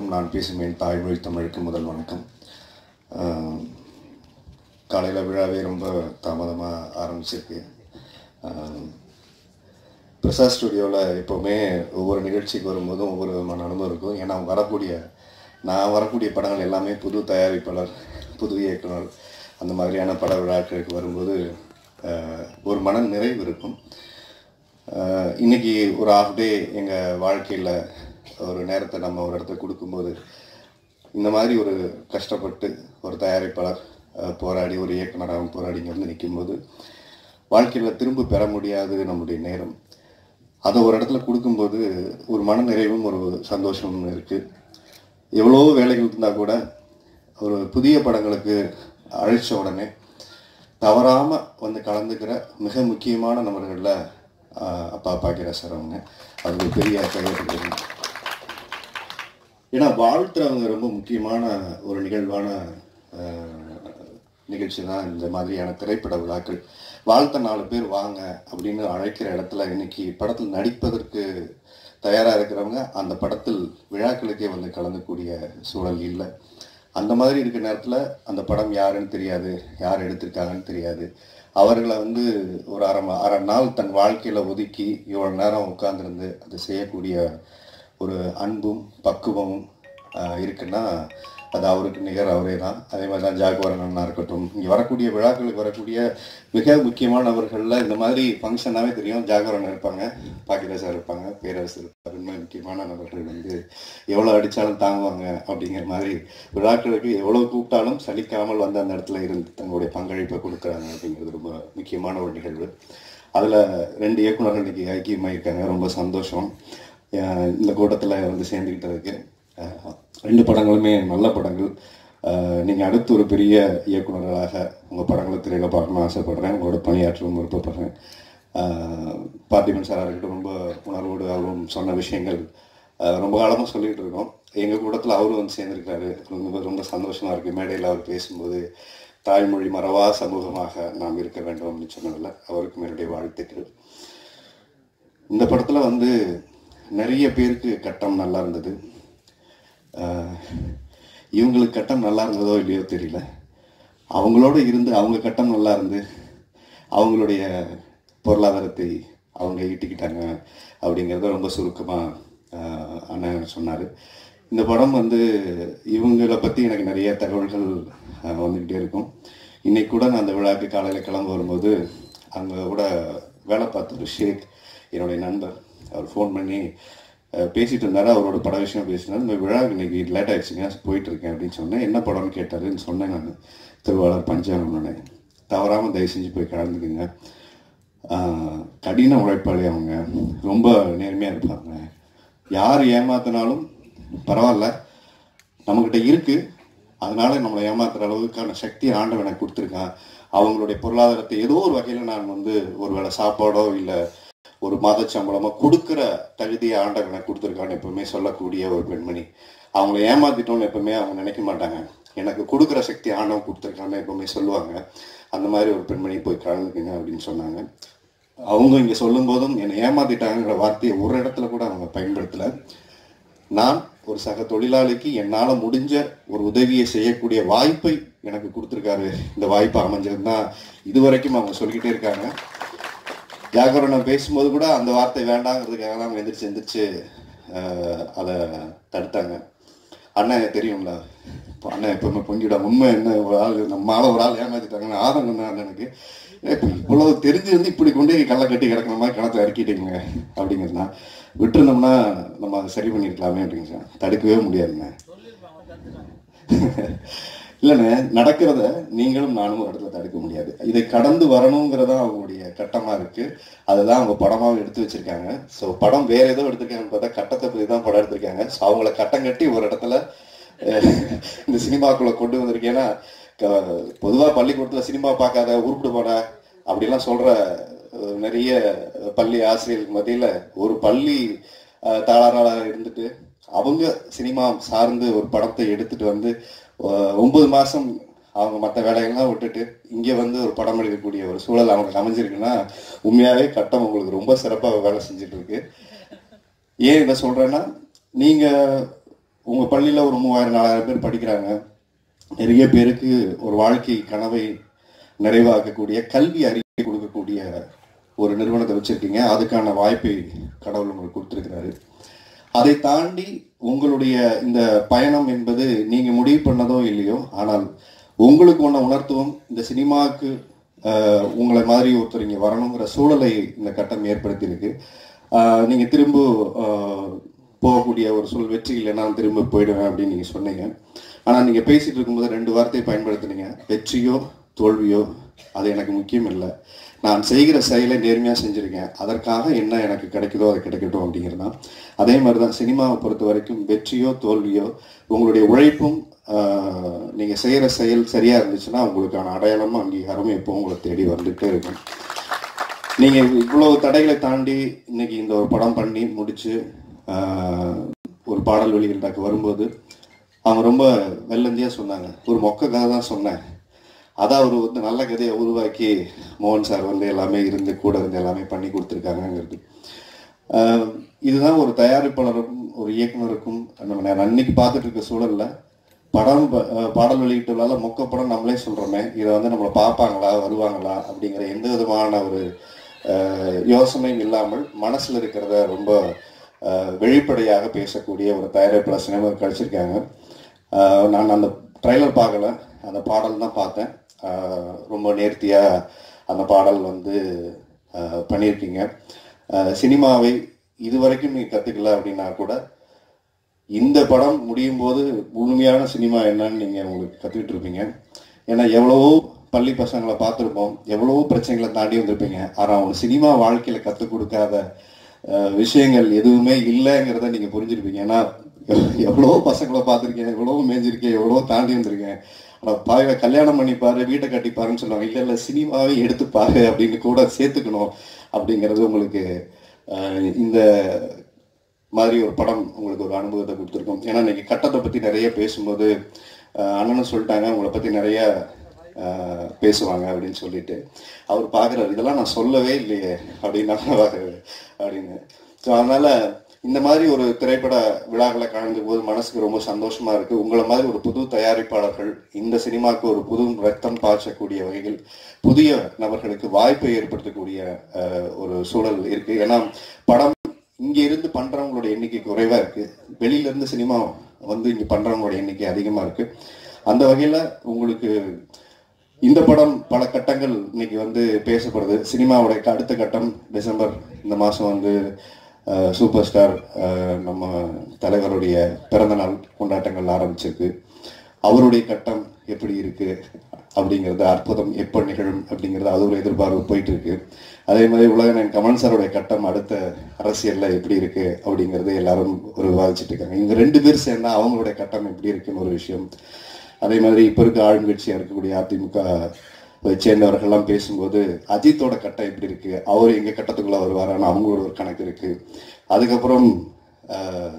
வணக்கம் நான் பேசும் என் தாய்மொழி தமிழுக்கு முதல் வணக்கம் காலையில் விழாவே ரொம்ப தாமதமாக ஆரம்பிச்சிருக்கு ஆஹ், பிரசாத் ஸ்டுடியோவில் எப்போவுமே ஒவ்வொரு நிகழ்ச்சிக்கு வரும்போதும் ஒவ்வொரு விதமான அனுபவம் இருக்கும் ஏன்னா வரக்கூடிய நான் வரக்கூடிய படங்கள் எல்லாமே புது தயாரிப்பாளர் புது இயக்குனர் அந்த மாதிரியான பட விழாக்களுக்கு வரும்போது ஆஹ், ஒரு மன நிறைவு இருக்கும் ஆஹ், இன்னைக்கு ஒரு ஆஃப் டே எங்கள் வாழ்க்கையில் ஒரு நேரத்தை நம்ம ஒரு இடத்துல கொடுக்கும்போது இந்த மாதிரி ஒரு கஷ்டப்பட்டு ஒரு தயாரிப்பாளர் ஆஹ், போராடி ஒரு இயக்குனராகவும் போராடி இங்கே வந்து நிற்கும்போது வாழ்க்கையில் திரும்ப பெற முடியாது நம்முடைய நேரம் அதை ஒரு இடத்துல கொடுக்கும்போது ஒரு மன நிறைவும் ஒரு சந்தோஷமும் இருக்குது எவ்வளோ வேலைகள் இருந்தால் கூட ஒரு புதிய படங்களுக்கு அழைச்ச உடனே தவறாமல் வந்து கலந்துக்கிற மிக முக்கியமான நபர்களில் ஆஹ், அப்பா பாக்கிற சார் அவங்க அது ஒரு பெரிய கையெழுத்து ஏன்னா வாழ்த்துறவங்க ரொம்ப முக்கியமான ஒரு நிகழ்வான ஆஹ், நிகழ்ச்சி தான் இந்த மாதிரியான திரைப்பட விழாக்கள் வாழ்த்த நாலு பேர் வாங்க அப்படின்னு அழைக்கிற இடத்துல இன்னைக்கு படத்தில் நடிப்பதற்கு தயாராக இருக்கிறவங்க அந்த படத்தில் விழாக்களுக்கே வந்து கலந்துக்கூடிய சூழல் இல்லை அந்த மாதிரி இருக்கிற நேரத்தில் அந்த படம் யாருன்னு தெரியாது யார் எடுத்திருக்காங்கன்னு தெரியாது அவர்களை வந்து ஒரு அரை ம- அரை நாள் தன் வாழ்க்கையில் ஒதுக்கி இவ்வளோ நேரம் உட்கார்ந்திருந்து அதை செய்யக்கூடிய ஒரு அன்பும் பக்குவமும் ஆஹ், இருக்குன்னா அது அவருக்கு நிகர் அவரே தான் அதே மாதிரி தான் ஜாகுவாரன் அண்ணா இருக்கட்டும் இங்கே வரக்கூடிய விழாக்களுக்கு வரக்கூடிய மிக முக்கியமான நபர்களில் இந்த மாதிரி ஃபங்க்ஷனாகவே தெரியும் ஜாகுவாரன் இருப்பாங்க பாக்கிர சார் இருப்பாங்க பேரரசு இருப்பார் இந்த மாதிரி முக்கியமான நபர்கள் வந்து எவ்வளோ அடித்தாலும் தாங்குவாங்க அப்படிங்கிற மாதிரி விழாக்களுக்கு எவ்வளோ கூப்பிட்டாலும் சலிக்காமல் வந்து அந்த இடத்துல இருந்து தங்களுடைய பங்களிப்பை கொடுக்குறாங்க அப்படிங்கிறது ரொம்ப முக்கியமான ஒரு நிகழ்வு அதில் ரெண்டு இயக்குனர்கள் இன்னைக்கு ஐக்கியமாயிருக்காங்க ரொம்ப சந்தோஷம் அஹ் இந்த கூட்டத்தில் வந்து சேர்ந்துக்கிட்டதுக்கு அஹ் ரெண்டு படங்களுமே நல்ல படங்கள் நீங்கள் அடுத்து ஒரு பெரிய இயக்குனர்களாக உங்கள் படங்களை திரையில் பார்க்கணும்னு ஆசைப்படுறேன் உங்களோட பணியாற்றவும் விருப்பப்படுறேன் அஹ் பார்த்திபன் சாராக இருக்கட்டும் ரொம்ப உணர்வோடு அவரும் சொன்ன விஷயங்கள் அஹ் ரொம்ப காலமாக சொல்லிட்டு இருக்கோம் எங்கள் கூட்டத்தில் அவரும் வந்து சேர்ந்துருக்காரு ரொம்ப ரொம்ப சந்தோஷமாக இருக்குது மேடையில் அவர் பேசும்போது தாய்மொழி மறவா சமூகமாக நாம் இருக்க வேண்டும் அப்படின்னு சொன்னதில்ல அவருக்கும் என்னுடைய வாழ்த்துக்கள் இந்த படத்தில் வந்து நிறைய பேருக்கு கட்டம் நல்லா இருந்தது ஆஹ் இவங்களுக்கு கட்டம் நல்லா இருந்ததோ இல்லையோ தெரியல அவங்களோட இருந்து அவங்க கட்டம் நல்லா இருந்து அவங்களுடைய பொருளாதாரத்தை அவங்க ஈட்டிக்கிட்டாங்க அப்படிங்கிறத ரொம்ப சுருக்கமாக அண்ணன் சொன்னார் இந்த படம் வந்து இவங்களை பற்றி எனக்கு நிறைய தகவல்கள் ஆஹ் வந்துக்கிட்டே இருக்கும் இன்னைக்கு கூட நான் அந்த விழாக்கு காலையில் கிளம்ப வரும்போது அங்கே கூட வேலை பார்த்த ஒரு ஷேக் என்னுடைய நண்பர் அவர் ஃபோன் பண்ணி அஹ், பேசிட்டு இருந்தாரு அவரோட பட விஷயம் பேசினார் இந்த விழா இன்னைக்கு லேட் ஆயிடுச்சுங்க போயிட்டு இருக்கேன் அப்படின்னு சொன்னேன் என்ன படம்னு கேட்டாருன்னு சொன்னேன் நான் திருவாளர் பஞ்சாங்கம்னு தவறாமல் தயவு செஞ்சு போய் கலந்துக்குங்க ஆஹ், கடின உழைப்பாளி அவங்க ரொம்ப நேர்மையாக இருப்பாங்க யார் ஏமாத்தினாலும் பரவாயில்ல நம்மக்கிட்ட இருக்கு அதனால நம்மளை ஏமாத்துற அளவுக்கான சக்தி ஆண்டவன் எனக்கு கொடுத்துருக்கான் அவங்களுடைய பொருளாதாரத்தை ஏதோ ஒரு வகையில் நான் வந்து ஒருவேளை சாப்பாடோ இல்லை ஒரு மாத சம்பளமோ கொடுக்குற தகுதியை ஆண்டவன் எனக்கு கொடுத்துருக்கான்னு எப்பவுமே சொல்லக்கூடிய ஒரு பெண்மணி அவங்கள ஏமாத்திட்டோம்னு எப்பவுமே அவங்க நினைக்க மாட்டாங்க எனக்கு கொடுக்குற சக்தி ஆண்டவன் கொடுத்துருக்கான்னு எப்பவுமே சொல்லுவாங்க அந்த மாதிரி ஒரு பெண்மணி போய் கலந்துக்குங்க அப்படின்னு சொன்னாங்க அவங்க இங்கே சொல்லும் போதும் என்னை ஏமாத்திட்டாங்கிற வார்த்தையை ஒரு இடத்துல கூட அவங்க பயன்படுத்தலை நான் ஒரு சக தொழிலாளிக்கு என்னால் முடிஞ்ச ஒரு உதவியை செய்யக்கூடிய வாய்ப்பை எனக்கு கொடுத்துருக்காரு இந்த வாய்ப்பு அமைஞ்சது தான் இதுவரைக்கும் அவங்க சொல்லிக்கிட்டே இருக்காங்க ஜாகரணம் பேசும்போது கூட அந்த வார்த்தை வேண்டாங்கிறதுக்காக தான் அவங்க எந்திரிச்சு எந்திரிச்சு ஆஹ், அதை தடுத்தாங்க அண்ணன் தெரியும்ல இப்போ அண்ணன் எப்பவுமே பொங்கிடும் உண்மை என்ன ஒரு ஆள் நம்ம ஆள ஒரு ஆள் ஏமாத்திட்டாங்கன்னு ஆதங்கம் தான் அண்ணனுக்கு இப்போ இவ்வளவு தெரிஞ்சிருந்து இப்படி கொண்டு போய் கல்லை கட்டி கிடக்கிற மாதிரி கிணத்துல இறக்கிட்டீங்க அப்படிங்கிறதுனா விட்டுருந்தோம்னா நம்ம அதை சரி பண்ணிருக்கலாமே அப்படிங்க தடுக்கவே முடியாதுங்க இல்லைண்ணே நடக்கிறத நீங்களும் நானும் ஒரு இடத்துல தடுக்க முடியாது இதை கடந்து வரணுங்கிறதா அவங்களுடைய கட்டமா இருக்கு அதுதான் அவங்க படமாவும் எடுத்து வச்சிருக்காங்க ஸோ படம் வேற ஏதோ எடுத்திருக்காங்கன்னு பார்த்தா கட்டத்தை பத்தி தான் படம் எடுத்திருக்காங்க ஸோ அவங்கள கட்டம் கட்டி ஒரு இடத்துல அஹ், இந்த சினிமாக்குள்ள கொண்டு வந்திருக்கு ஏன்னா க- பொதுவா பள்ளிக்கூடத்துல சினிமா பார்க்காத உருப்பிடு போட அப்படிலாம் சொல்ற அஹ், நிறைய பள்ளி ஆசிரியர்களுக்கு மத்தியில ஒரு பள்ளி அஹ், தாளாளராக இருந்துட்டு அவங்க சினிமா சார்ந்து ஒரு படத்தை எடுத்துட்டு வந்து அஹ், ஒன்பது மாசம் அவங்க மற்ற வேலைகள்லாம் விட்டுட்டு இங்கே வந்து ஒரு படம் எடுக்கக்கூடிய ஒரு சூழல் அவங்களுக்கு அமைஞ்சிருக்குன்னா உண்மையாவே கட்டம் உங்களுக்கு ரொம்ப சிறப்பாக வேலை செஞ்சுட்டு இருக்கு ஏன் இதை சொல்றேன்னா நீங்க உங்க பள்ளியில ஒரு மூவாயிரம் நாலாயிரம் பேர் படிக்கிறாங்க நிறைய பேருக்கு ஒரு வாழ்க்கை கனவை நிறைவாக்கக்கூடிய கல்வி அறிக்கை கொடுக்கக்கூடிய ஒரு நிறுவனத்தை வச்சிருக்கீங்க அதுக்கான வாய்ப்பை கடவுள் உங்களுக்கு கொடுத்துருக்கிறாரு அதை தாண்டி உங்களுடைய இந்த பயணம் என்பது நீங்க முடிவு பண்ணதோ இல்லையோ ஆனால் உங்களுக்கு ஒன்றை உணர்த்துவோம் இந்த சினிமாவுக்கு ஆஹ், உங்களை மாதிரி ஒருத்தர் இங்கே வரணுங்கிற சூழலை இந்த கட்டம் ஏற்படுத்தியிருக்கு ஆஹ், நீங்க திரும்ப ஆஹ், போகக்கூடிய ஒரு சூழல் வெற்றி இல்லைன்னா நான் திரும்ப போயிடுவேன் அப்படின்னு நீங்க சொன்னீங்க ஆனா நீங்க பேசிட்டு இருக்கும்போது ரெண்டு வார்த்தையை பயன்படுத்துனீங்க வெற்றியோ தோல்வியோ அது எனக்கு முக்கியம் இல்லை நான் செய்கிற செயலை நேர்மையாக செஞ்சுருக்கேன் அதற்காக என்ன எனக்கு கிடைக்குதோ அது கிடைக்கட்டும் அப்படிங்கிறது தான் அதே மாதிரி தான் சினிமாவை பொறுத்த வரைக்கும் வெற்றியோ தோல்வியோ உங்களுடைய உழைப்பும் ஆஹ், நீங்க செய்கிற செயல் சரியா இருந்துச்சுன்னா உங்களுக்கான அடையாளமும் அங்கீகாரமும் எப்பவும் உங்களை தேடி வந்துகிட்டே இருக்கும் நீங்க இவ்வளவு தடைகளை தாண்டி இன்னைக்கு இந்த ஒரு படம் பண்ணி முடிச்சு ஆஹ், ஒரு பாடல் வெளியிட்டாக்கு வரும்போது அவங்க ரொம்ப வெள்ளந்தியா சொன்னாங்க ஒரு மொக்க கதை தான் சொன்னேன் அதான் அவர் வந்து நல்ல கதையை உருவாக்கி மோகன் சார் வந்து எல்லாமே இருந்து கூட இருந்து எல்லாமே பண்ணி கொடுத்துருக்காங்கங்கிறது ஆஹ், இதுதான் ஒரு தயாரிப்பாளருக்கும் ஒரு இயக்குனருக்கும் நம்ம நான் அன்னைக்கு பார்த்துட்டு இருக்க சூழல்ல படம் ப- ஆஹ், பாடல் வெளியிட்டுள்ளால மொக்க படம் நம்மளே சொல்றோமே இதை வந்து நம்மளை பார்ப்பாங்களா வருவாங்களா அப்படிங்கிற எந்த விதமான ஒரு ஆஹ், யோசனையும் இல்லாமல் மனசுல இருக்கிறத ரொம்ப ஆஹ், வெளிப்படையாக பேசக்கூடிய ஒரு தயாரிப்பாளர் சினிமா கிடைச்சிருக்காங்க ஆஹ், நான் அந்த ட்ரைலர் பார்க்கல அந்த பாடல் தான் பார்த்தேன் ஆஹ், ரொம்ப நேர்த்தியா அந்த பாடல் வந்து ஆஹ், பண்ணியிருக்கீங்க ஆஹ், சினிமாவை இதுவரைக்கும் நீங்க கத்துக்கல அப்படின்னா கூட இந்த படம் முடியும் போது முழுமையான சினிமா என்னன்னு நீங்க உங்களுக்கு கத்துக்கிட்டு இருப்பீங்க ஏன்னா எவ்வளவோ பள்ளி பசங்களை பார்த்துருப்போம் எவ்வளவோ பிரச்சனைகளை தாண்டி வந்திருப்பீங்க ஆனா அவங்க சினிமா வாழ்க்கையில கத்துக் கொடுக்காத அஹ், விஷயங்கள் எதுவுமே இல்லைங்கிறத நீங்க புரிஞ்சிருப்பீங்க ஏன்னா எவ்- எவ்வளவோ பசங்களை பார்த்துருக்கேன் எவ்வளவோ மேய்ஞ்சிருக்கேன் எவ்வளவோ தாண்டி வந்திருக்கேன் ஆனா பாருங்க கல்யாணம் பண்ணிப்பாரு வீட்டை கட்டிப்பாருன்னு சொல்லுவாங்க இல்ல இல்ல சினிமாவே எடுத்துப்பாரு அப்படின்னு கூட சேர்த்துக்கணும் அப்படிங்கிறது உங்களுக்கு அஹ், இந்த மாதிரி ஒரு படம் உங்களுக்கு ஒரு அனுபவத்தை கொடுத்துருக்கும் ஏன்னா இன்னைக்கு கட்டத்தை பத்தி நிறைய பேசும்போது அஹ், அண்ணனும் சொல்லிட்டாங்க உங்களை பத்தி நிறைய அஹ், பேசுவாங்க அப்படின்னு சொல்லிட்டு அவர் பார்க்குறாரு இதெல்லாம் நான் சொல்லவே இல்லையே அப்படின்னு பார்க்குறாரு அப்படின்னு ஸோ அதனால இந்த மாதிரி ஒரு திரைப்பட விழாக்களை கலந்து போது மனசுக்கு ரொம்ப சந்தோஷமா இருக்கு உங்களை மாதிரி ஒரு புது தயாரிப்பாளர்கள் இந்த சினிமாவுக்கு ஒரு புது ரத்தம் பாய்ச்சக்கூடிய வகையில் புதிய நபர்களுக்கு வாய்ப்பை ஏற்படுத்தக்கூடிய அஹ், ஒரு சூழல் இருக்கு ஏன்னா படம் இங்க இருந்து பண்றவங்களோட எண்ணிக்கை குறைவா இருக்கு வெளியில இருந்து சினிமா வந்து இங்க பண்றவங்களோட எண்ணிக்கை அதிகமா இருக்கு அந்த வகையில உங்களுக்கு இந்த படம் பல கட்டங்கள் இன்னைக்கு வந்து பேசப்படுது சினிமாவோட அடுத்த கட்டம் டிசம்பர் இந்த மாசம் வந்து அஹ், சூப்பர் ஸ்டார் அஹ், நம்ம தலைவருடைய பிறந்த நாள் கொண்டாட்டங்கள் ஆரம்பிச்சிருக்கு அவருடைய கட்டம் எப்படி இருக்கு அப்படிங்கிறது அற்புதம் எப்போ நிகழும் அப்படிங்கிறது அது ஒரு எதிர்பார்ப்பு போயிட்டு இருக்கு அதே மாதிரி உலகநாயகன் கமல் சாருடைய கட்டம் அடுத்த அரசியல்ல எப்படி இருக்கு அப்படிங்கிறது எல்லாரும் ஒரு விவாதிச்சுட்டு இருக்காங்க இவங்க ரெண்டு பேர் சேர்ந்தா அவங்களுடைய கட்டம் எப்படி இருக்குன்னு ஒரு விஷயம் அதே மாதிரி இப்ப இருக்க ஆளுங்கட்சியா இருக்கக்கூடிய அதிமுக வை சேர்ந்தவர்கள்லாம் பேசும்போது அஜித்தோட கட்டம் எப்படி இருக்கு அவர் எங்க கட்டத்துக்குள்ள வருவாரான்னு அவங்களோட ஒரு கணக்கு இருக்கு அதுக்கப்புறம் ஆஹ்,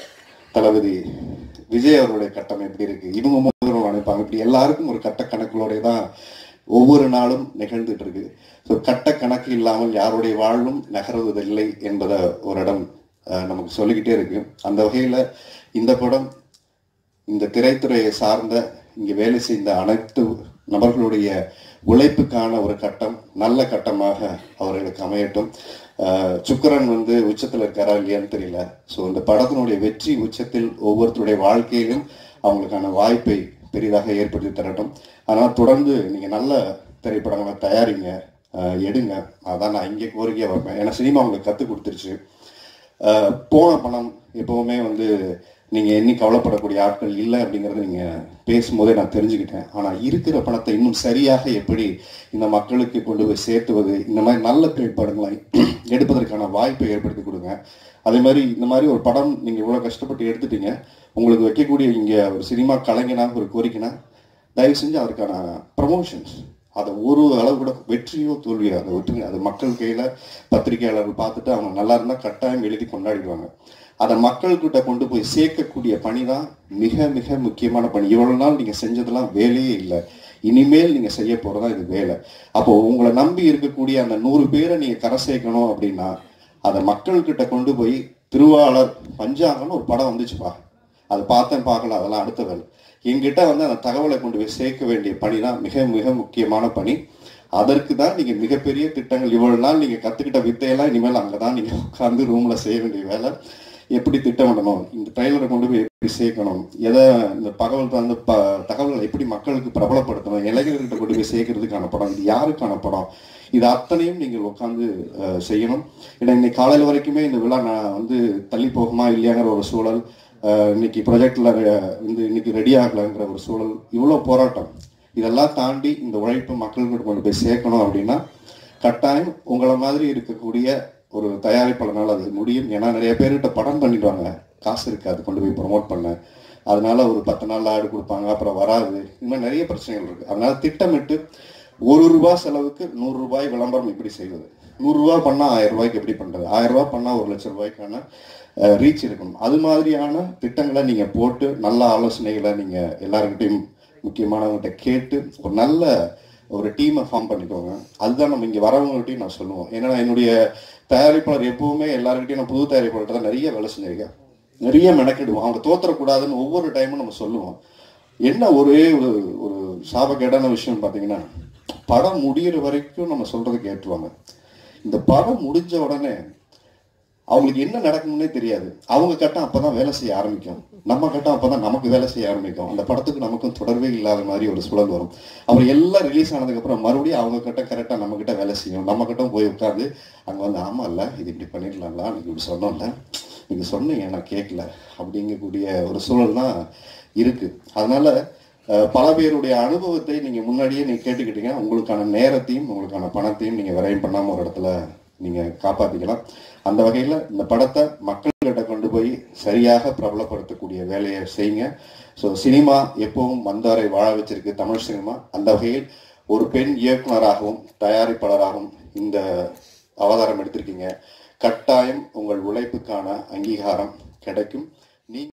தளபதி விஜய் அவருடைய கட்டம் எப்படி இருக்கு இவங்க மூணு நினைப்பாங்க இப்படி எல்லாருக்கும் ஒரு கட்ட கணக்குகளோட தான் ஒவ்வொரு நாளும் நிகழ்ந்துட்டு இருக்கு ஸோ கட்ட கணக்கு இல்லாமல் யாருடைய வாழ்வும் நகர்வதில்லை என்பதை ஒரு இடம் ஆஹ், நமக்கு சொல்லிக்கிட்டே இருக்கு அந்த வகையில இந்த படம் இந்த திரைத்துறையை சார்ந்த இங்க வேலை செய்த அனைத்து நபர்களுடைய உழைப்புக்கான ஒரு கட்டம் நல்ல கட்டமாக அவர்களுக்கு அமையட்டும் ஆஹ் சுக்கரன் வந்து உச்சத்துல இருக்காரா இல்லையான்னு தெரியல ஸோ இந்த படத்தினுடைய வெற்றி உச்சத்தில் ஒவ்வொருத்தருடைய வாழ்க்கையிலும் அவங்களுக்கான வாய்ப்பை பெரிதாக ஏற்படுத்தி தரட்டும் ஆனால் தொடர்ந்து நீங்க நல்ல திரைப்படங்களை தயாரிங்க ஆஹ் எடுங்க அதான் நான் இங்கே கோரிக்கையா வைப்பேன் ஏன்னா சினிமா உங்களுக்கு கற்றுக் கொடுத்துருச்சு ஆஹ் போன பணம் எப்பவுமே வந்து நீங்க எண்ணி கவலைப்படக்கூடிய ஆட்கள் இல்லை அப்படிங்கறத நீங்க பேசும்போதே நான் தெரிஞ்சுக்கிட்டேன் ஆனா இருக்கிற பணத்தை இன்னும் சரியாக எப்படி இந்த மக்களுக்கு கொண்டு போய் சேர்த்துவது இந்த மாதிரி நல்ல திரைப்படங்களை எடுப்பதற்கான வாய்ப்பை ஏற்படுத்தி கொடுங்க அதே மாதிரி இந்த மாதிரி ஒரு படம் நீங்க இவ்வளவு கஷ்டப்பட்டு எடுத்துட்டீங்க உங்களுக்கு வைக்கக்கூடிய இங்க ஒரு சினிமா கலைஞனாக ஒரு கோரிக்கைனா தயவு செஞ்சு அதற்கான ப்ரமோஷன்ஸ் அதை ஒரு அளவு கூட வெற்றியோ தோல்வியோ அதை விட்டுருங்க அது மக்கள் கையில பத்திரிகையாளர்கள் பார்த்துட்டு அவங்க நல்லா இருந்தா கட்டாயம் எழுதி கொண்டாடிடுவாங்க அதை மக்கள்கிட்ட கொண்டு போய் சேர்க்கக்கூடிய பணி தான் மிக மிக முக்கியமான பணி இவ்வளவு நாள் நீங்க செஞ்சதெல்லாம் வேலையே இல்லை இனிமேல் நீங்க செய்ய போறதா இது வேலை அப்போ உங்களை நம்பி இருக்கக்கூடிய அந்த நூறு பேரை நீங்க கரை சேர்க்கணும் அப்படின்னா அதை மக்கள்கிட்ட கொண்டு போய் திருவாளர் பஞ்சாங்கன்னு ஒரு படம் வந்துச்சுப்பா அதை பார்த்தேன் பார்க்கல அதெல்லாம் அடுத்த வேலை எங்கிட்ட வந்து அந்த தகவலை கொண்டு போய் சேர்க்க வேண்டிய பணி தான் மிக மிக முக்கியமான பணி அதற்கு தான் நீங்க மிகப்பெரிய திட்டங்கள் இவ்வளவு நாள் நீங்க கத்துக்கிட்ட வித்தையெல்லாம் இனிமேல் அங்கதான் நீங்க உட்காந்து ரூம்ல செய்ய வேண்டிய வேலை எப்படி திட்டமிடணும் இந்த ட்ரெய்லரை கொண்டு போய் எப்படி சேர்க்கணும் எதை இந்த தகவல் வந்து ப தகவல்களை எப்படி மக்களுக்கு பிரபலப்படுத்தணும் இளைஞர்கிட்ட கொண்டு போய் சேர்க்கறதுக்கான படம் இது யாருக்கான படம் இது அத்தனையும் நீங்கள் உட்காந்து அஹ், செய்யணும் ஏன்னா இன்னைக்கு காலையில் வரைக்குமே இந்த விழா நான் வந்து தள்ளி போகுமா இல்லையாங்கிற ஒரு சூழல் அஹ், இன்னைக்கு ப்ரொஜெக்ட்ல வந்து இன்னைக்கு ரெடி ஆகலைங்கிற ஒரு சூழல் இவ்வளோ போராட்டம் இதெல்லாம் தாண்டி இந்த உழைப்பு மக்கள்கிட்ட கொண்டு போய் சேர்க்கணும் அப்படின்னா கட்டாயம் உங்களை மாதிரி இருக்கக்கூடிய ஒரு தயாரிப்பாளர்னால அது முடியும் ஏன்னா நிறைய பேர்கிட்ட படம் பண்ணிடுவாங்க காசு இருக்காது கொண்டு போய் ப்ரொமோட் பண்ண அதனால ஒரு பத்து நாள் ஆடு கொடுப்பாங்க அப்புறம் வராது இந்த மாதிரி நிறைய பிரச்சனைகள் இருக்கு அதனால திட்டமிட்டு ஒரு ரூபாய் செலவுக்கு நூறு ரூபாய் விளம்பரம் எப்படி செய்வது நூறு ரூபாய் பண்ணா ஆயிரம் ரூபாய்க்கு எப்படி பண்றது ஆயிரம் ரூபாய் பண்ணா ஒரு லட்சம் ரூபாய்க்கான ரீச் இருக்கணும் அது மாதிரியான திட்டங்களை நீங்க போட்டு நல்ல ஆலோசனைகளை நீங்க எல்லாருக்கிட்டையும் முக்கியமானவங்ககிட்ட கேட்டு ஒரு நல்ல ஒரு டீமை ஃபார்ம் பண்ணிக்கோங்க அதுதான் நம்ம இங்கே வரவங்ககிட்டையும் நான் சொல்லுவோம் ஏன்னா என்னுடைய தயாரிப்பாளர் எப்பவுமே எல்லாருக்கிட்டையும் நான் புது தயாரிப்பாளர்கிட்ட தான் நிறைய வேலை செஞ்சிருக்கேன் நிறைய மெனக்கிடுவோம் அவங்க தோத்துறக்கூடாதுன்னு ஒவ்வொரு டைமும் நம்ம சொல்லுவோம் என்ன ஒரே ஒரு ஒரு சாபக்கேடான விஷயம் பார்த்தீங்கன்னா படம் முடியிற வரைக்கும் நம்ம சொல்றது கேட்டுருவாங்க இந்த படம் முடிஞ்ச உடனே அவங்களுக்கு என்ன நடக்கும்னே தெரியாது அவங்க கட்டம் அப்பதான் வேலை செய்ய ஆரம்பிக்கும் நம்ம கட்டம் அப்பதான் நமக்கு வேலை செய்ய ஆரம்பிக்கும் அந்த படத்துக்கு நமக்கும் தொடர்பே இல்லாத மாதிரி ஒரு சூழல் வரும் அப்புறம் எல்லாம் ரிலீஸ் ஆனதுக்கு அப்புறம் மறுபடியும் அவங்க கட்டம் கரெக்டா நம்ம கிட்ட வேலை செய்யும் நம்ம கட்டம் போய் உட்காந்து அங்க வந்து ஆமா இல்ல இது இப்படி பண்ணிடலாம்ல நீங்க இப்படி சொன்னோம்ல நீங்க சொன்னீங்க நான் கேட்கல அப்படிங்கக்கூடிய ஒரு சூழல் தான் இருக்கு அதனால அஹ், பல பேருடைய அனுபவத்தை நீங்க முன்னாடியே நீங்க கேட்டுக்கிட்டீங்க உங்களுக்கான நேரத்தையும் உங்களுக்கான பணத்தையும் நீங்க விரயம் பண்ணாம ஒரு இடத்துல நீங்க காப்பாத்திக்கலாம் அந்த வகையில இந்த படத்தை மக்கள்கிட்ட கொண்டு போய் சரியாக பிரபலப்படுத்தக்கூடிய வேலையை செய்யுங்க ஸோ சினிமா எப்பவும் வந்தாரை வாழ வச்சிருக்கு தமிழ் சினிமா அந்த வகையில் ஒரு பெண் இயக்குனராகவும் தயாரிப்பாளராகவும் இந்த அவதாரம் எடுத்திருக்கீங்க கட்டாயம் உங்கள் உழைப்புக்கான அங்கீகாரம் கிடைக்கும்